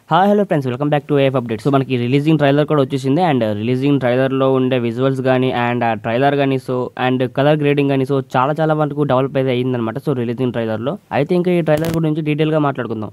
Hi hello friends welcome back to ఏఫ్ update so మనకి releasing trailer కూడా వచ్చేసింది అండ్ రిలీజింగ్ ట్రైలర్లో ఉండే విజువల్స్ కానీ అండ్ ఆ ట్రైలర్ కానీ సో అండ్ కలర్ గ్రేడింగ్ కానీ సో చాలా చాలా వరకు డెవలప్ అయితే అయ్యిందనమాట సో రిలీజింగ్ ట్రైలర్లో అయితే ఇంకా ఈ ట్రైలర్ గురించి డీటెయిల్గా మాట్లాడుకుందాం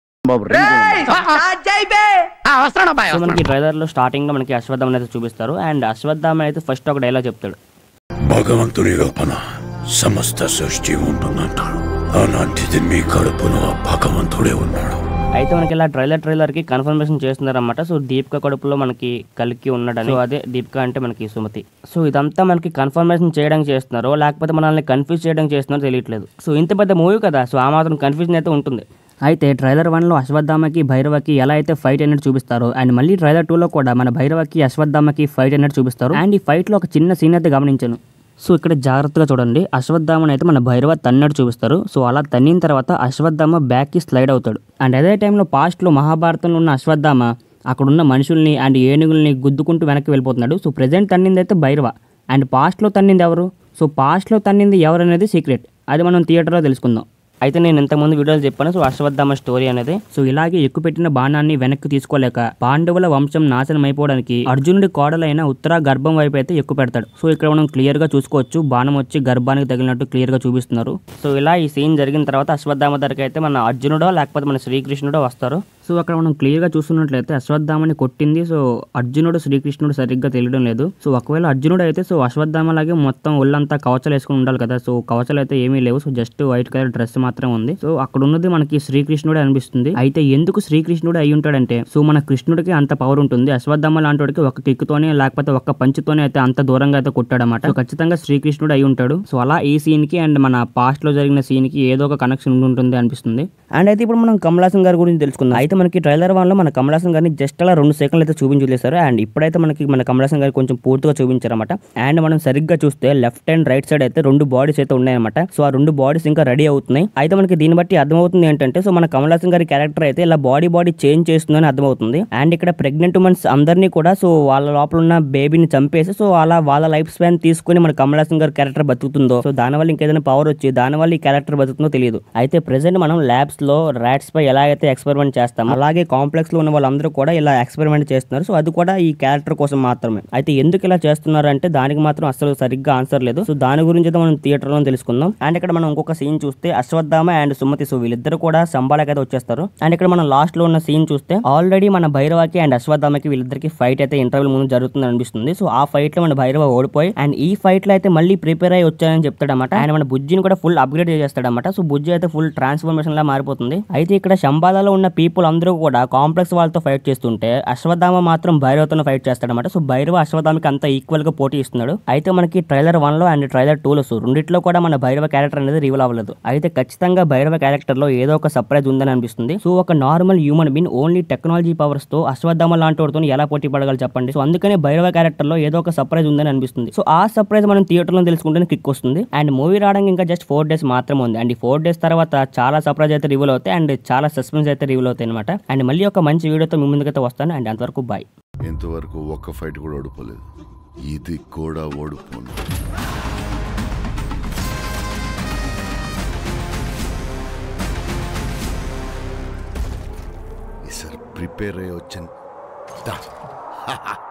వస్తాను అబ్బాయి సో మనకి ట్రైలర్ లో స్టార్టింగ్ లో మనకి అశ్వత్థామ అయితే చూపిస్తారు అండ్ అశ్వత్థామ అయితే ఫస్ట్ ఒక డైలాగ్ చెప్తాడు భగవంతుని లోపల సమస్త సృష్టి ఉంటుందంటాడు అలాంటిది మీ కడుపులో ఆ భగవంతుడే ఉన్నాడు అయితే మనకి ఇలా ట్రైలర్ ట్రైలర్ కి కన్ఫర్మేషన్ చేస్తున్నారన్నమాట సో దీపిక కడుపులో మనకి కలికి ఉన్నాడని సో అదే దీపిక అంటే మనకి సుమతి సో ఇదంతా మనకి కన్ఫర్మేషన్ చేయడానికి చేస్తున్నారో లేకపోతే మనల్ని కన్ఫ్యూజ్ చేయడానికి చేస్తున్నారో తెలియట్లేదు సో ఇంత పెద్ద మూవీ కదా సో ఆ మాత్రం కన్ఫ్యూజన్ అయితే ఉంటుంది అయితే ట్రైలర్ వన్లో అశ్వత్థామకి భైరవకి ఎలా అయితే ఫైట్ అనేది చూపిస్తారో అండ్ మళ్ళీ ట్రైలర్ టూలో కూడా మన భైరవకి అశ్వత్థామకి ఫైట్ అనేది చూపిస్తారు అండ్ ఈ ఫైట్లో ఒక చిన్న సీన్ అయితే గమనించాను సో ఇక్కడ జాగ్రత్తగా చూడండి అశ్వత్థామని అయితే మన భైరవ తన్నట్టు చూపిస్తారు సో అలా తన్నిన తర్వాత అశ్వత్థామ బ్యాక్కి స్లైడ్ అవుతాడు అండ్ అదే టైంలో పాస్ట్లో మహాభారతంలో ఉన్న అశ్వత్థామ అక్కడ ఉన్న మనుషుల్ని అండ్ ఏనుగుల్ని గుద్దుకుంటూ వెనక్కి వెళ్ళిపోతున్నాడు సో ప్రజెంట్ తన్నింది అయితే భైరవ అండ్ పాస్ట్లో తన్నింది ఎవరు సో పాస్ట్లో తన్నింది ఎవరు అనేది సీక్రెట్ అది మనం థియేటర్లో తెలుసుకుందాం అయితే నేను ఇంతకుముందు వీడియోలు చెప్పాను సో అశ్వత్థామ స్టోరీ అనేది సో ఇలాగే ఎక్కుపెట్టిన బాణాన్ని వెనక్కి తీసుకోలేక పాండవుల వంశం నాశనం అయిపోవడానికి అర్జునుడి కోడలైన ఉత్తర గర్భం వైపు అయితే ఎక్కువ పెడతాడు సో ఇక్కడ మనం క్లియర్ గా చూసుకోవచ్చు బాణం వచ్చి గర్భానికి తగిలినట్టు క్లియర్ గా చూపిస్తున్నారు సో ఇలా ఈ సీన్ జరిగిన తర్వాత అశ్వత్థామ దగ్గరికి అయితే మన అర్జునుడో లేకపోతే మన శ్రీకృష్ణుడో వస్తారు సో అక్కడ మనం క్లియర్ గా చూస్తున్నట్లయితే అశ్వత్థామని కొట్టింది సో అర్జునుడు శ్రీకృష్ణుడు సరిగ్గా తెలియడం లేదు సో ఒకవేళ అర్జునుడు అయితే సో అశ్వత్థామ లాగే మొత్తం ఒళ్ళంతా కవచాలు వేసుకుని ఉండాలి కదా సో కవచాలు అయితే ఏమీ లేవు so just white colour dress మాత్రం ఉంది సో అక్కడ ఉన్నది మనకి శ్రీకృష్ణుడే అనిపిస్తుంది అయితే ఎందుకు శ్రీకృష్ణుడు అయి ఉంటాడంటే సో మన కృష్ణుడికి అంత పవర్ ఉంటుంది అశ్వత్థామ లాంటి వాడికి ఒక కిక్కుతోనే లేకపోతే ఒక్క పంచుతోనే అయితే అంత దూరంగా అయితే కొట్టాడన్నమాట సో ఖచ్చితంగా శ్రీకృష్ణుడు అయి ఉంటాడు సో అలా ఈ సీన్ కి అండ్ మన పాస్ట్ లో జరిగిన సీన్ కి ఏదో ఒక కనెక్షన్ ఉంటుంది అనిపిస్తుంది అండ్ అయితే ఇప్పుడు మనం కమలాసన్ గారి గురించి తెలుసుకుందాం అయితే మనకి ట్రైలర్ వన్ లో మన కమలాసన్ గారిని జస్ట్ అలా రెండు సెకండ్లు అయితే చూపించలేసారు అండ్ ఇప్పుడైతే మనకి మన కమలాసన్ గారు కొంచెం పూర్తిగా చూపించారన్నమాట అండ్ మనం సరిగ్గా చూస్తే లెఫ్ట్ అండ్ రైట్ సైడ్ అయితే రెండు బాడీస్ అయితే ఉన్నాయన్నమాట సో ఆ రెండు బాడీస్ ఇంకా రెడీ అవుతున్నాయి అయితే మనకి దీన్ని బట్టి అర్థమవుతుంది ఏంటంటే సో మన కమలాసన్ గారి క్యారెక్టర్ అయితే ఇలా బాడీ బాడీ చేంజ్ చేస్తుందని అర్థమవుతుంది అండ్ ఇక్కడ ప్రెగ్నెంట్ ఉమెన్స్ అందరినీ కూడా సో వాళ్ళ లోపల ఉన్న బేబీని చంపేసి సో అలా వాళ్ళ లైఫ్ స్పాన్ తీసుకుని మన కమలాసన్ గారి క్యారెక్టర్ బతుకుతుందో సో దానివల్ల ఇంకేదైనా పవర్ వచ్చి దానివల్ల ఈ క్యారెక్టర్ బతుకుతుందో తెలియదు అయితే ప్రెసెంట్ మనం ల్యాబ్స్ లో ర్యాట్స్ పై ఎలా అయితే ఎక్స్పెరిమెంట్ చేస్తాం అలాగే కాంప్లెక్స్ లో ఉన్న వాళ్ళందరూ కూడా ఇలా ఎక్స్పెరిమెంట్ చేస్తున్నారు సో అది కూడా ఈ క్యారెక్టర్ కోసం మాత్రమే అయితే ఎందుకు ఇలా చేస్తున్నారు అంటే దానికి మాత్రం అసలు సరిగ్గా ఆన్సర్ లేదు సో దాని గురించి అయితే మనం థియేటర్ లో తెలుసుకుందాం అండ్ ఇక్కడ మనం ఇంకొక సీన్ చూస్తే అశ్వత్థామ అండ్ సుమతి సో వీళ్ళిద్దరు కూడా సంబాలకి అయితే వచ్చేస్తారు అండ్ ఇక్కడ మనం లాస్ట్ లో ఉన్న సీన్ చూస్తే ఆల్రెడీ మన భైరవకి అండ్ అశ్వత్థామకి వీళ్ళిద్దరికి ఫైట్ అయితే ఇంటర్వ్యూ ముందు జరుగుతుంది అనిపిస్తుంది సో ఆ ఫైట్ లో మన భైరవ ఓడిపోయి అండ్ ఈ ఫైట్ లో అయితే మళ్ళీ ప్రిపేర్ అయ్యి వచ్చానని చెప్తాడన్నమాట ఆయన మన బుజ్జిని కూడా ఫుల్ అప్గ్రేడ్ చేస్తాడన్నమాట సో బుజ్జి అయితే ఫుల్ ట్రాన్స్ఫర్మేషన్ లా మారిపోతుంది అయితే ఇక్కడ శంబాలలో ఉన్న పీపుల్ అందరూ కూడా కాంప్లెక్స్ వాళ్ళతో ఫైట్ చేస్తుంటే అశ్వత్థామ మాత్రం భైరవతో ఫైట్ చేస్తాడన్నమాట సో భైరవ అశ్వత్థామకి అంత ఈక్వల్ గా పోటీ ఇస్తున్నాడు అయితే మనకి ట్రైలర్ వన్ లో అండ్ ట్రైలర్ టూ లో సో రెండిట్లో కూడా మన భైరవ క్యారెక్టర్ అనేది రివీల్ అవ్వలేదు అయితే ఖచ్చితంగా భైరవ క్యారెక్టర్ లో ఏదో ఒక సర్ప్రైజ్ ఉందని అనిపిస్తుంది సో ఒక normal human being only technology powers తో అశ్వత్థామ లాంటి వాడితో ఎలా పోటీ పడగలరు చెప్పండి సో అందుకనే భైరవ క్యారెక్టర్ లో ఏదో ఒక సర్ప్రైజ్ ఉందని అనిపిస్తుంది సో ఆ సర్ప్రైజ్ మనం థియేటర్ లో తెలుసుకుంటే కిక్ వస్తుంది అండ్ మూవీ రావడానికి ఇంకా జస్ట్ ఫోర్ డేస్ మాత్రమే ఉంది అండ్ ఈ ఫోర్ డేస్ తర్వాత చాలా సర్ప్రైజ్ అయితే రివీల్ అవుతాయి అండ్ చాలా సస్పెన్స్ అయితే రివీల్ అవుతాయి అనమాట అండ్ మళ్ళీ ఒక మంచి వీడియోతో మీ ముందుకైతే వస్తాను అండ్ అంతవరకు బాయ్ ఇంతవరకు ఒక్క ఫైట్ కూడా ఓడిపోలేదు ఇది కూడా ఓడిపోను ఈసారి ప్రిపేర్ అయ్యి వచ్చాను దా.